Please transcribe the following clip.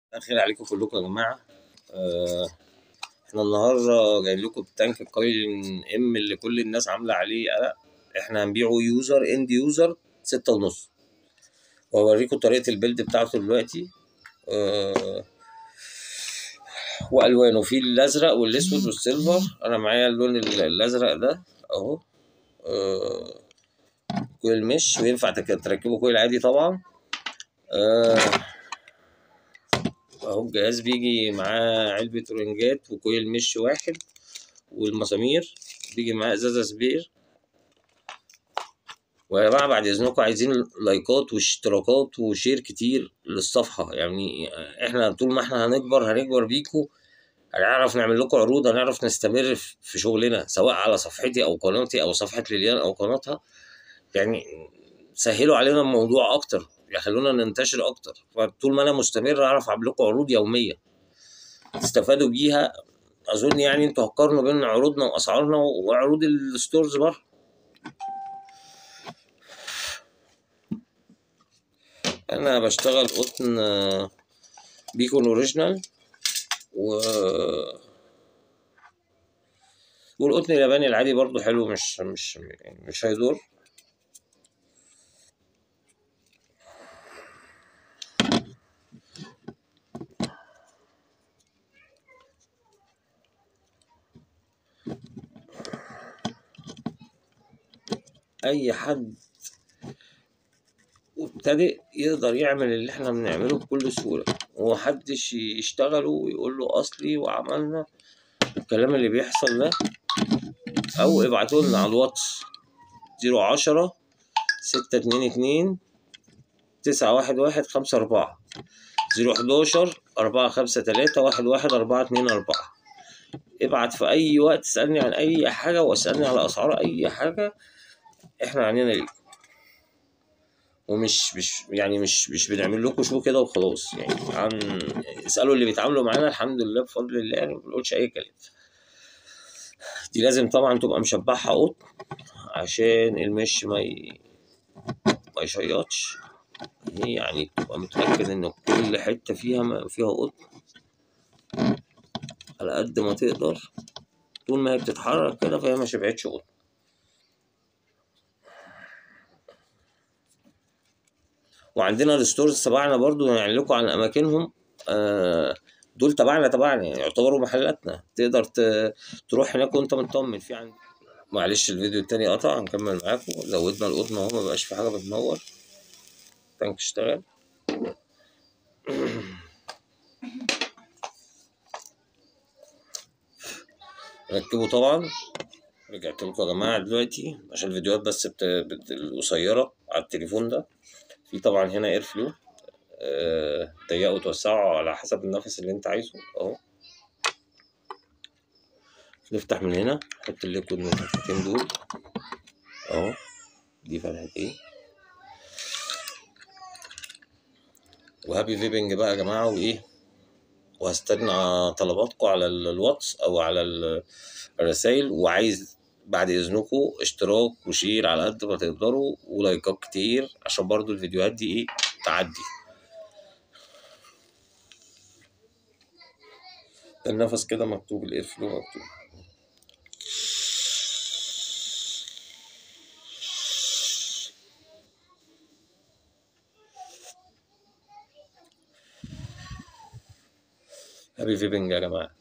الخير عليكم كلكم يا جماعة آه، احنا النهاردة جايب لكم التانك الكايلين ام اللي كل الناس عاملة عليه قلق احنا هنبيعه يوزر اند يوزر ستة ونص وهوريكم طريقة البيلد بتاعته دلوقتي آه، والوانه في الازرق والاسود والسيلفر انا معايا اللون ال- الازرق ده اهو آه، كويل مش وينفع تك- تركبه كويل عادي طبعا آه، اهو الجهاز بيجي معاه علبة رنجات وكويل مش واحد والمسامير بيجي معاه ازازة سبير ويا جماعة بعد اذنكم عايزين لايكات واشتراكات وشير كتير للصفحة يعني احنا طول ما احنا هنكبر هنكبر بيكو هنعرف نعمل لكم عروض هنعرف نستمر في في شغلنا سواء على صفحتي او قناتي او صفحة ليليان او قناتها يعني سهلوا علينا الموضوع اكتر يخلونا ننتشر اكتر فطول ما انا مستمر اعرف اعمل لكم عروض يوميه تستفادوا بيها اظن يعني انتوا هتقارنوا بين عروضنا واسعارنا وعروض الستورز بره انا بشتغل قطن آه، بيكون اوريجينال و والقطن الياباني العادي برضو حلو مش مش يعني مش هيضر اي حد مبتدئ يقدر يعمل اللي احنا بنعمله بكل سهولة ومحدش يشتغله ويقول له اصلي وعملنا الكلام اللي بيحصل ده او ابعتوا لنا على الواتس زيرو عشرة ستة اتنين اتنين تسعة واحد واحد خمسة أربعة زيرو حداشر أربعة خمسة تلاتة واحد واحد أربعة اتنين أربعة ابعت في أي وقت اسألني عن أي حاجة واسألني على أسعار أي حاجة احنا عنينا ليكم ومش مش يعني مش مش بنعمل لكم شو كده وخلاص يعني عن اسالوا اللي بيتعاملوا معانا الحمد لله بفضل الله يعني ما بنقولش اي كلام دي لازم طبعا تبقى مشبعها قطن عشان المش ما ي... ما يشيطش هي يعني تبقى متاكد ان كل حته فيها ما فيها قطن على قد ما تقدر طول ما هي بتتحرك كده فهي ما شبعتش قطن وعندنا الستورز تبعنا برضو يعني لكم عن اماكنهم آه دول تبعنا تبعنا يعني يعتبروا محلاتنا تقدر ت- تروح هناك وانت مطمن في عندي معلش الفيديو التاني قطع هنكمل معاكم زودنا القطن اهو ما بقاش في حاجه بتنور تانك اشتغل ركبوا طبعا رجعت لكم يا جماعه دلوقتي عشان الفيديوهات بس بت... بت... القصيره على التليفون ده في طبعا هنا اير فلو آه، ضيقوا وتوسعوا على حسب النفس اللي انت عايزه اهو نفتح من هنا نحط الليكويد من الفتحتين دول اهو دي فتحتين وهابي فيبنج بقى يا جماعه وايه وهستنى طلباتكم على ال- الواتس او على ال- الرسايل وعايز بعد اذنكم اشتراك وشير على قد ما تقدروا ولايكات كتير عشان برضو الفيديوهات دي ايه تعدي النفس كده مكتوب الاير فلو مكتوب هابي فيبنج يا جماعه